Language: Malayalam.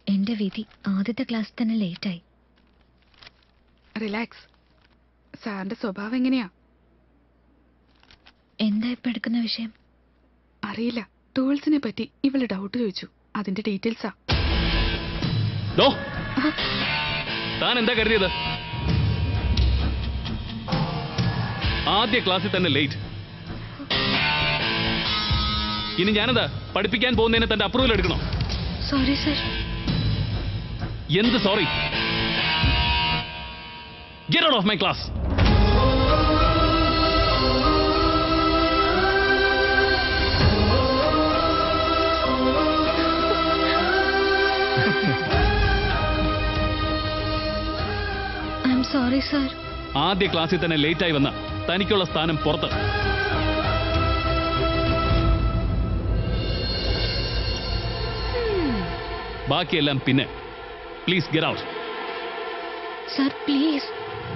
എന്റെ വിധി ആദ്യത്തെ ക്ലാസ് തന്നെ ലേറ്റായി റിലാക്സ് സാറിന്റെ സ്വഭാവം എങ്ങനെയാ എന്താ ഇപ്പൊ എടുക്കുന്ന വിഷയം അറിയില്ല ടൂൾസിനെ പറ്റി ഇവള് ഡൗട്ട് ചോദിച്ചു അതിന്റെ ഡീറ്റെയിൽസാ ഡോ താൻ എന്താ കരുതിയത് ആദ്യ ക്ലാസ്സിൽ തന്നെ ലേറ്റ് ഇനി ഞാനെന്താ പഠിപ്പിക്കാൻ പോകുന്നതിന് തന്റെ അപ്രൂവൽ എടുക്കണോ സോറി സർ എന്ത് sorry get out of my class I am sorry sir ആദ്യ ക്ലാസ്സിൽ തന്നെ ലേറ്റായി വന്ന തനിക്കുള്ള സ്ഥാനം പുറത്ത് ബാക്കിയെല്ലാം പിന്നെ please get out sir please